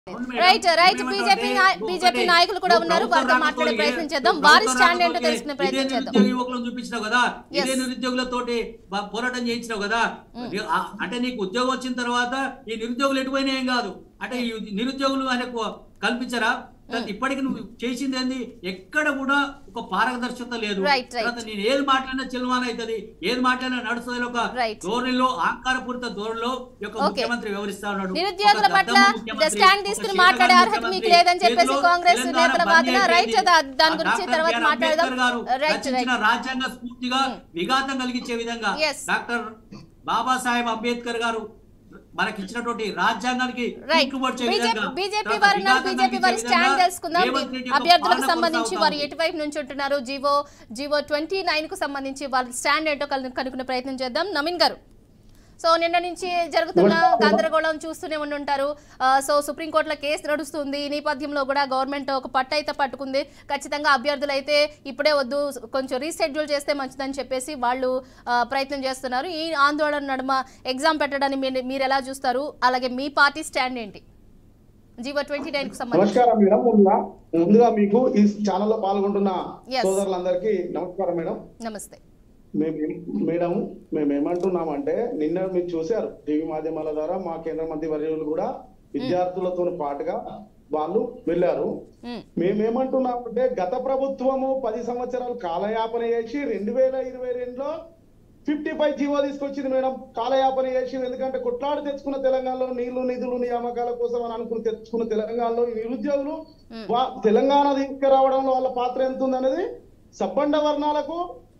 అవును madam. Right right ఏమంటారు BJP అంటే నాయ- ఒకటి, బీజేపీ నాయకులు కూడా నువ్వు ఉన్నారు ప్రభుత్వం వారితో మాట్లాడే రాకపోతే, ప్రయత్నం చేద్దాం నువ్వు వారి ప్రభుత్వం స్టాండ్ ఏంటో రాకపోతే తెలుసుకునే ప్రయత్నం ఇదే చేద్దాం నిరుద్యోగ యువకులను చూపించినావు కదా Yes. ఇదే నిరుద్యోగులతోటి బ- పోరాటం చేయించినావు కదా ఆ- అంటే నీకు ఉద్యోగం వచ్చిన తర్వాత ఈ నిరుద్యోగులు ఎటుపోయినా ఏం కాదు అంటే ఈ నిరుద్యోగులు ఆయనకు కల్పించరా తర్వాత ఇప్పటికి నువ్వు చేసింది ఏంది ఎక్కడ కూడా ఒక పారదర్శకత లేదు Right, right. తర్వాత నేను ఏది మాట్లాడినా చిల్వాన్ అవుతుంది ఏది మాట్లాడినా నడుస్తుంది ఒక Right. ధోరణిలో ఆంకారపూరిత ధోరణిలో ఈ యొక్క Okay. ముఖ్యమంత్రి వ్యవహరిస్తా ఉన్నాడు నిరుద్యోగుల ఒక పట్ల దద్దమ్మ ముఖ్యమంత్రి, స్టాండ్ ఒక తీసుకుని శీతకాల మాట్లాడే అర్హత మీకు ముఖ్యమంత్రి, లేదని చెప్పేసి చేతిలో కాంగ్రెస్ తెలంగాణ నేతల బంద్ వాదన అయిపోయింది. రైట్ దా- దాని ఆ గురించి డాక్టర్ తర్వాత బిఆర్ మాట్లాడదాం అంబేద్కర్ గారు రైట్ రచించిన రైట్ రాజ్యాంగ స్ఫూర్తిగా విఘాతం కలిగించే విధంగా Yes. డాక్టర్ బాబాసాహెబ్ అంబేద్కర్ గారు మనకి ఇచ్చినటువంటి రాజ్యాంగానికి రైట్ కుంటుపరిచే బీజేపీ విధంగా, బీజేపీ తర్వాత వారు ఉన్నారు విఘాతం బీజేపీ వారి కలిగించే స్టాండ్ విధంగా తెలుసుకుందాం రేవంత్ రెడ్డి యొక్క అభ్యర్థులకు పాలన సంబంధించి కొనసాగుతా వారు ఉంది. ఎటువైపు నుంచి ఉంటున్నారు జీవో జీవో ట్వంటీ నైన్ కు సంబంధించి వారి స్టాండ్ ఏంటో కను- కనుక్కునే ప్రయత్నం చేద్దాం నవీన్ గారు సో నిన్న నుంచి జరుగుతున్న గందరగోళం చూస్తూనే ఉండుంటారు ఆ, సో సుప్రీంకోర్టులో కేసు నడుస్తుంది ఈ నేపథ్యంలో కూడా గవర్నమెంట్ ఒక పట్టు అయితే పట్టుకుంది ఖచ్చితంగా అభ్యర్థులు అయితే ఇప్పుడే వద్దు కొంచెం రీషెడ్యూల్ చేస్తే మంచిదని చెప్పేసి వాళ్ళు ఆ, ప్రయత్నం చేస్తున్నారు ఈ ఆందోళన నడుమ ఎగ్జామ్ పెట్టడాన్ని మీరు మీరు ఎలా చూస్తారు అలాగే మీ పార్టీ స్టాండ్ ఏంటి జీవో ట్వంటీ నైన్ కు సంబంధించి నమస్కారం మేడం ముందుగా ముందుగా మీకు ఈ ఛానల్లో పాల్గొంటున్న Yes. సోదరులందరికీ నమస్కారం మేడం నమస్తే మేము మేడం మేము ఏమంటున్నామంటే నిన్న మీరు చూశారు టీవీ మాధ్యమాల ద్వారా మా కేంద్ర మంత్రి వర్యులు కూడా విద్యార్థులతో పాటుగా వాళ్ళు వెళ్ళారు ఉమ్, మేమేమంటున్నామంటే గత ప్రభుత్వము పది సంవత్సరాలు కాలయాపన చేసి రెండు వేల ఇరవై రెండులో ఫిఫ్టీ ఫైవ్ జీవో తీసుకొచ్చింది మేడం కాలయాపన చేసింది ఎందుకంటే కొట్లాడి తెచ్చుకున్న తెలంగాణలో నీళ్లు నిధులు నియామకాల కోసం అని అనుకుని తెచ్చుకున్న తెలంగాణలో ఈ నిరుద్యోగులు Hmm. వా- తెలంగాణ తీసుకురావడంలో వాళ్ళ పాత్ర ఎంత ఉందనేది సబ్బండ వర్ణాలకు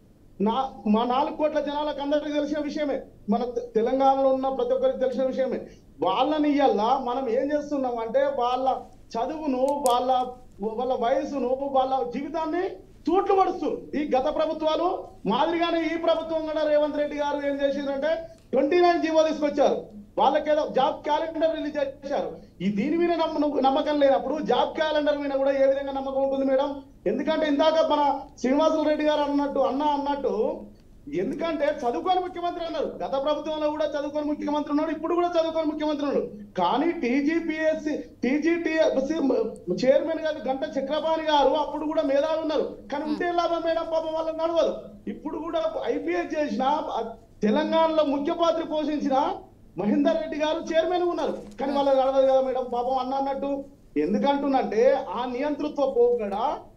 నా మా నాలుగు కోట్ల జనాలకు అందరికీ తెలిసిన విషయమే మన తె- తెలంగాణలో ఉన్న ప్రతి ఒక్కరికి తెలిసిన విషయమే వాళ్ళని ఇయ్యాల మనం ఏం చేస్తున్నాం అంటే వాళ్ళ చదువును వాళ్ళ వాళ్ళ వయసును వాళ్ళ జీవితాన్ని తూట్లు పడుస్తారు ఈ గత ప్రభుత్వాలు మాదిరిగానే ఈ ప్రభుత్వం కూడా రేవంత్ రెడ్డి గారు ఏం చేసిందంటే ట్వంటీ నైన్ జీవో తీసుకొచ్చారు వాళ్ళకేదో జాబ్ క్యాలెండర్ రిలీజ్ చేశారు ఈ దీని మీద నమ్మ నమ్మకం లేనప్పుడు జాబ్ క్యాలెండర్ మీద కూడా ఏ విధంగా నమ్మకం ఉంటుంది మేడం ఎందుకంటే ఇందాక మన శ్రీనివాసులు రెడ్డి గారు అన్నట్టు అన్న అన్నట్టు ఎందుకంటే చదువుకొని ముఖ్యమంత్రి అన్నారు గత ప్రభుత్వంలో కూడా చదువుకొని ముఖ్యమంత్రి ఉన్నాడు ఇప్పుడు కూడా చదువుకొని ముఖ్యమంత్రి ఉన్నాడు కానీ టీజీపీఎస్సి టీజీటీఎస్సి చైర్మన్ గారు గంట చక్రపాణి గారు అప్పుడు కూడా మేధావి ఉన్నారు కానీ ఉంటే లాభం మేడం పాపం వాళ్ళని నడవదు ఇప్పుడు కూడా ఐపీఎస్ చేసిన తెలంగాణలో ముఖ్య పాత్ర పోషించిన మహేందర్ రెడ్డి గారు చైర్మన్ ఉన్నారు కానీ వాళ్ళకి నడవదు కదా మేడం పాపం అన్న అన్నట్టు ఎందుకంటున్నంటే ఆ నియంతృత్వ పోకడ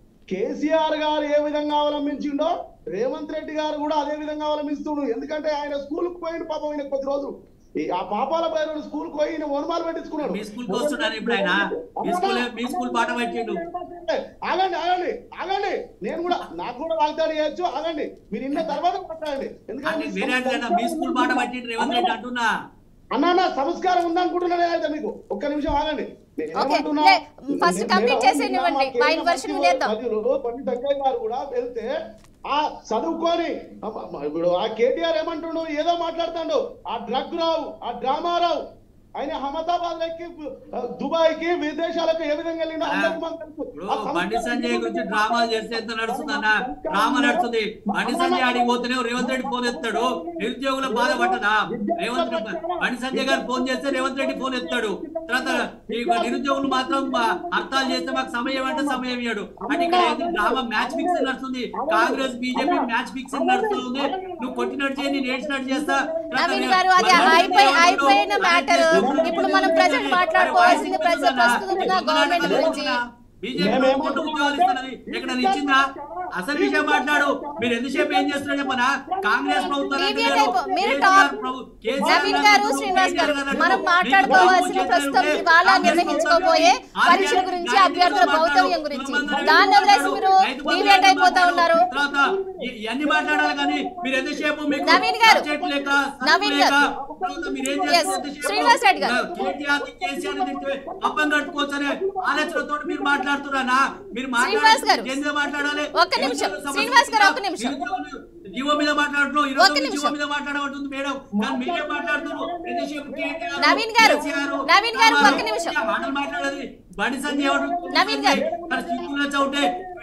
కేసీఆర్ గారు ఏ విధంగా అవలంబించిండో రేవంత్ రెడ్డి గారు కూడా అదే విధంగా అవలంబిస్తుండు ఎందుకంటే ఆయన స్కూల్ కు పోయిన పాపం ఆయన కొద్ది రోజులు ఈ ఆ పాపాల పైన స్కూల్ కు పోయి ఈయన వనమాలు పెట్టించుకున్నాడు మీ స్కూల్ కి వస్తున్నాడు ఇప్పుడు ఆయన మీ స్కూల్ మీ స్కూల్ పాట పెట్టిండు ఆగండి ఆగండి ఆగండి నేను కూడా నాకు కూడా వాగ్దాడి చేయొచ్చు ఆగండి మీరు ఇన్న తర్వాత మాట్లాడండి అని వేరే అంటే మీ స్కూల్ పాట పట్టిండు రేవంత్ రెడ్డి అంటున్నా అన్న అన్న సంస్కారం ఉందనుకుంటున్నానే అయితే మీకు ఒక్క నిమిషం ఆగండి నేను Okay, ఏమంటున్నా? లే, first నేను- complete నేను చేసేయనివ్వండి. మా మా కేంద్ర version మంత్రి వినేద్దాం. వర్యులు పండిట్ వెంకయ్య గారు కూడా వెళ్తే ఆ చదువుకొని అమ్మ, అమ్మ, ఇప్పుడు ఆ కేటీఆర్ ఏమంటుండు ఏదో మాట్లాడుతాడు ఆ డ్రగ్ రావు ఆ డ్రామా రావు ఆయన అహ్మదాబాద్ లకి దుబాయ్ కి విదేశాలకు ఏ విధంగా వెళ్ళిండో అందరికీ మనకు తెలుసు. ఇప్పుడు ఆ సంస్కారం బండి సంజయ్ గురించి డ్రామాలు చేస్తే ఎంత నడుస్తుందన్న డ్రామా నడుస్తుంది బండి సంజయ్ ఆడికి పోతేనే రేవంత్ రెడ్డి ఫోన్ ఎత్తాడు నిరుద్యోగుల బాధ పట్టదా రేవంత్ రెడ్డి బండి సంజయ్ గారు ఫోన్ చేస్తే రేవంత్ రెడ్డి ఫోన్ ఎత్తాడు తర్వాత ఈ నిరుద్యోగులు మాత్రం ఆ, హర్తాలు చేస్తే మాకు సమయం అంటే సమయం ఇవ్వడు అంటే ఇక్కడ ఏంది డ్రామా మ్యాచ్ ఫిక్సింగ్ నడుస్తుంది కాంగ్రెస్ బీజేపీ మ్యాచ్ ఫిక్సింగ్ నడుస్తుంది నువ్వు కొట్టినట్టు చేయి నేను ఏడ్చినట్టు చేస్తా తర్వాత నవీన్ నేను- గారు అది మరి అయిపోయి ఏమంటున్నావు? అయిపోయిన మ్యాటర్ ఆయన ఇప్పుడు మనం ప్రజెంట్ మాట్లాడుకోవాల్సింది ప్రజ- ప్రస్తుతం ఉన్న గవర్నమెంట్ గురించి బీజేపీ కోట్ల ఉద్యోగాలు ఇస్తున్నది ఎక్కడ ఇచ్చిందా అసలు విషయం మాట్లాడు మీరు ఎంతసేపు ఏం చేస్తున్నారు చెప్పనా కాంగ్రెస్ ప్రభుత్వం Deviate అంటున్నారు. అయిపో- మీరు కేసీఆర్ టాప్- ప్రభు- కేసీఆర్ నవీన్ గారు గారు అంటున్నారు, శ్రీనివాస్ గారు కేటీఆర్ గారు మనం అంటున్నారు. మాట్లాడుకోవాల్సింది మీకు ప్రస్తుతం చేస్తే ఇవాళ కాంగ్రెస్ నిర్వహించుకోబోయే ప్రభుత్వం పరీక్షల గాంధీ గురించి గాంధీ అభ్యర్థుల మాట్లాడు, భౌతవ్యం గురించి కుటుంబందరి దాన్ని వదిలేసి మాట్లాడు, మీరు రైతు బంధు డివేట్ అయిపోతా మాట్లాడు, ఉన్నారు తర్వాత ఇ- ఇవన్నీ మాట్లాడాలి కానీ మీరు ఎంతసేపు మీకు నవీన్ గారు, సబ్జెక్ట్ లేక చదువు నవీన్ లేక, గారు. తర్వాత మీరు ఏం Yes, చేస్తారు ఎంతసేపు? శ్రీనివాస్ రెడ్డి గారు. కేటీఆర్ ని, కేసీఆర్ ని తింటే అప్పం కట్టుకోవచ్చనే ఆలోచనతో మీరు మాట్లాడుతున్నారా మీరు శ్రీనివాస్ గారు. దేని మీద మాట్లాడాలి ఒక్క నిమిషం. నిరుద్యోగుల సమస్య శ్రీనివాస్ గారు, మీద, ఒక్క నిమిషం. నిరుద్యోగులు జీవో మీద మాట్లాడుతున్నాం ఈ ఒక్క రోజు నిమిషం. జీవో మీద మాట్లాడబడుతుంది మేడం కానీ మీరే మాట్లాడుతున్నారు ఎంతసేపు కేటీఆర్, నవీన్ గారు, కేసీఆర్, నవీన్ గారు, రామారావు, ఒక్క నిమిషం. మాటలు మాట్లాడాలి బండి సంజయ్ ఎవరు? నవీన్ గారు. మరి సిగ్గు లజ్జ ఉంటే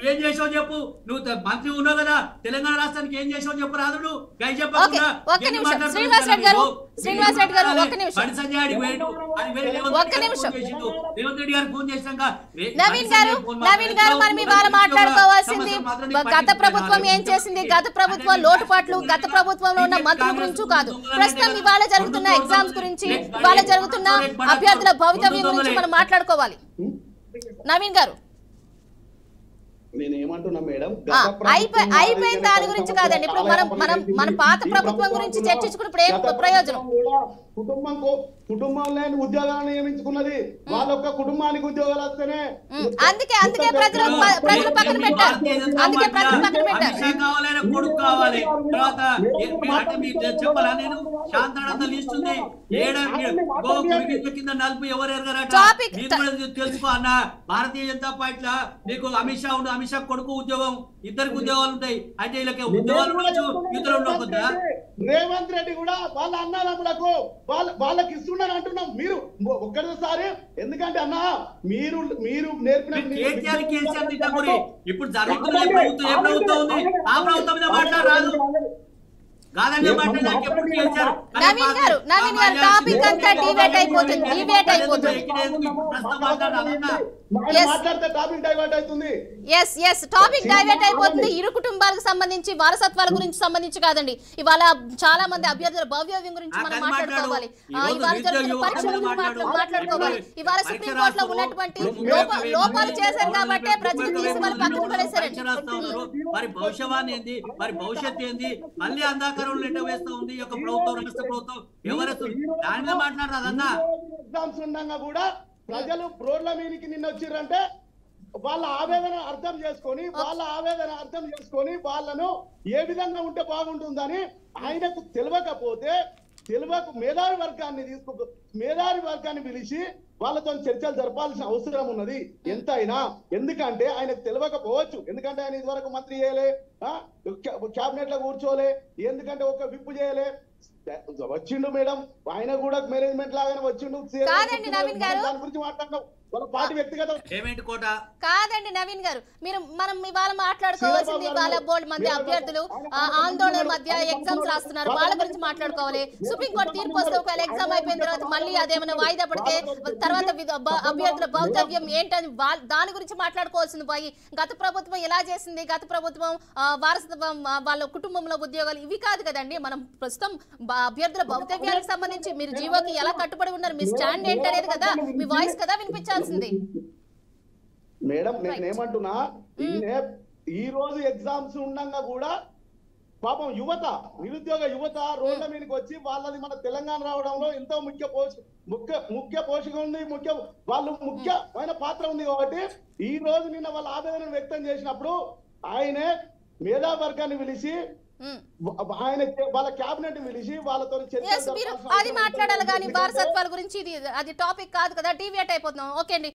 నువ్వు ఏం చేసావు చెప్పు నువ్వు త- మంత్రి ఉన్నావు కదా తెలంగాణ రాష్ట్రానికి ఏం చేసావు చెప్పు రాదు నువ్వు గై ఓకే చెప్పకుండా ఒక్క ఎన్ని నిమిషం మాట్లాడుతున్నావు శ్రీనివాస్ రెడ్డి గారు నువ్వు? శ్రీనివాస్ రెడ్డి గారు మాట్లాడాలి. ఒక్క నిమిషం బండి సంజయ్ ఆడికి పోయిండు. ఆడికి పోయి రేవంత్ ఒక్క రెడ్డి గారికి నిమిషం. ఫోన్ చేసిండు. రేవంత్ రెడ్డి గారికి ఫోన్ చేసినాక రే- నవీన్ బండి గారు సంజయ్ ఫోన్ నవీన్ గారు మనం మాట్లాడుతున్నావు. ఇవాళ ఉద్యోగ మాట్లాడుకోవాల్సింది సమస్యలు మాత్రం నీకు గత పట్టించుకోవాలి. ప్రభుత్వం ఏం చేసింది గత ప్రభుత్వం లోటుపాట్లు గత ప్రభుత్వంలో ఉన్న మంత్రుల గురించి కాదు ప్రస్తుతం ఇవాళ జరుగుతున్న ఎగ్జామ్స్ గురించి ఇవాళ జరుగుతున్న అభ్యర్థుల భవితవ్యం గురించి మనం మాట్లాడుకోవాలి నవీన్ గారు నేను ఏమంటున్నా మేడం ఆ, అయిపోయి అయిపోయిన దాని గురించి కాదండి ఇప్పుడు మనం మనం మన పాత ప్రభుత్వం గురించి చర్చించుకుని ఇప్పుడు ఏం ప్రయోజనం కుటుంబం కుటుంబం లేని ఉద్యోగాలను నియమించుకున్నది వాళ్ళ యొక్క కుటుంబానికి ఉద్యోగాలు వస్తేనే ఉమ్, అందుకే అందుకే ప్రజలు ప- ప్రజలు పక్కన పెట్టారు అందుకే ప్రజలు పక్కన పెట్టారు అమిత్ షా కావాలైనా కొడుకు కావాలి తర్వాత ఏ- మీ- అంటే మీకు చెప్పాలా నేను శాంతాడంత లిస్ట్ ఉంది ఏడాది గో గుడిగింజ కింద నలుపు ఎవరు ఎరగరట Topic- నీకు కూడా ఇది తెలుసుకో అన్న భారతీయ జనతా పార్టీలో నీకు అమిత్ షా ఉండు అమిత్ షా కొడుకు ఉద్యోగం ఇద్దరికి ఉద్యోగాలు ఉంటాయి అయితే వీళ్ళకి ఉద్యోగాలు ఉండొచ్చు ఇద్దరు ఉండకుండా రేవంత్ రెడ్డి కూడా వాళ్ళ అన్నదమ్ములకు వాళ్ళ వాళ్ళకి ఇస్తున్నాను అంటున్నాం మీరు ఒక్కసారి ఎందుకంటే అన్న మీరు మీరు నేర్పిన కేసీఆర్ కేసీఆర్ తిట్టకురి ఇప్పుడు జరుగుతున్న ఏ ప్రభుత్వం ఏ ప్రభుత్వం ఉంది ఆ ప్రభుత్వం మీద మాట్లాడరాదు కాదండి మాట్లాడడానికి ఎప్పుడు కేసీఆర్ నవీన్ గారు నవీన్ గారు టాపిక్ అంతా డివేట్ అయిపోతుంది డివేట్ అయిపోతుంది ప్రస్తుతం మాట్లాడాలన్నా Yes. మాట్లాడితే టాపిక్ డైవర్ట్ అవుతుంది ఎస్ ఎస్ టాపిక్ డైవర్ట్ అయిపోతుంది ఇరు కుటుంబాలకు సంబంధించి వారసత్వాల గురించి సంబంధించి కాదండి ఇవాళ చాలా మంది అభ్యర్థుల భవ్యవ్యం గురించి ఆ, మనం కానీ మాట్లాడుకోవాలి మాట్లాడు. ఆ, ఈ రోజు ఇవాళ నిరుద్యోగ జరుగుతున్న యువకుల పరీక్షల మీద గురించి మాట్లా- మాట్లాడు. మాట్లాడుకోవాలి ఇప్పుడు ఇవాళ పరీక్ష సుప్రీం కోర్టులో రాస్తావు. ఉన్నటువంటి ఇప్పుడు లోప ముప్పై లోపాలు మంది చేశారు కాబట్టి ముప్పై ప్రజలు మంది తీసి వాళ్ళు పక్కన పరీక్ష పడేశారండి రాస్తా ఉన్నారు. మరి భవిష్యవాణి ఏంది మరి భవిష్యత్తు ఏంది మళ్ళీ అంధాకారంలో ఎండ వేస్తా ఉంది ఈ యొక్క ప్రభుత్వం రాష్ట్ర ప్రభుత్వం ఎవరు దాని మీద మాట్లాడరాదన్నా ఎగ్జామ్స్ ఉండగా కూడా ప్రజలు రోడ్ల మీదకి నిన్న వచ్చిర్రంటే వాళ్ళ ఆవేదన అర్థం చేసుకొని వాళ్ళ ఆవేదన అర్థం చేసుకొని వాళ్ళను ఏ విధంగా ఉంటే బాగుంటుందని ఆయనకు తెలియకపోతే తెలియక మేధావి వర్గాన్ని తీసుకు మేధావి వర్గాన్ని పిలిచి వాళ్ళతో చర్చలు జరపాల్సిన అవసరం ఉన్నది ఎంతైనా ఎందుకంటే ఆయనకు తెలియకపోవచ్చు ఎందుకంటే ఆయన ఇదివరకు మంత్రి చేయలే క్యాబినెట్ లో కూర్చోలే ఎందుకంటే ఒక విప్పు చేయలే వచ్చిండు మేడం ఆయన కూడా మేనేజ్మెంట్ లాగానే వచ్చిండు కాదండి నవీన్ గారు. దాని గురించి మాట్లాడినాం వాళ్ళ పార్టీ వ్యక్తిగత పేమెంట్ కోట కాదండి నవీన్ గారు మీరు మనం ఇవాళ మాట్లాడుకోవాల్సింది వాళ్ళ బోల్డ్ మంది అభ్యర్థులు ఆ, ఆందోళన మధ్య ఎగ్జామ్స్ రాస్తున్నారు వాళ్ళ గురించి మాట్లాడుకోవాలి సుప్రీంకోర్టు తీర్పు వస్తే ఒకవేళ ఎగ్జామ్ అయిపోయిన తర్వాత మళ్ళీ అదేమైనా వాయిదా పడితే తర్వాత విధ- బ- అభ్యర్థుల భౌతవ్యం ఏంటని వాళ్ళ- దాని గురించి మాట్లాడుకోవాల్సింది పోయి గత ప్రభుత్వం ఎలా చేసింది గత ప్రభుత్వం ఆ, వారసత్వం ఆ, వాళ్ళ కుటుంబంలో ఉద్యోగాలు ఇవి కాదు కదండి మనం ప్రస్తుతం బ- అభ్యర్థుల భౌతవ్యానికి సంబంధించి మీరు జీవోకి ఎలా కట్టుబడి ఉన్నారు మీ స్టాండ్ ఏంటనేది కదా మీ వాయిస్ కదా వినిపించాల్సింది మేడం నేను ఏమంటున్నా ఈయన ఈ రోజు ఎగ్జామ్స్ ఉండగా కూడా పాపం యువత నిరుద్యోగ యువత రోడ్ల మీదకి వచ్చి వాళ్ళది మన తెలంగాణ రావడంలో ఎంతో ముఖ్య పోష ముఖ్య ముఖ్య పోషక ఉంది ముఖ్య వాళ్ళు ముఖ్యమైన పాత్ర ఉంది కాబట్టి ఈ రోజు నిన్న వాళ్ళ ఆవేదన వ్యక్తం చేసినప్పుడు ఆయనే మేధావర్గాన్ని పిలిచి ఉమ్. వ- ఆయన వాళ్ళ క్యాబినెట్ పిలిచి వాళ్ళతో చర్చలు ఎస్ మీరు జరపాల్సిన అది అవసరం మాట్లాడాలి కానీ ఉంది. వారసత్వాల గురించి ఇది అది టాపిక్ కాదు కదా డివియేట్ అయిపోతున్నాం ఓకే అండి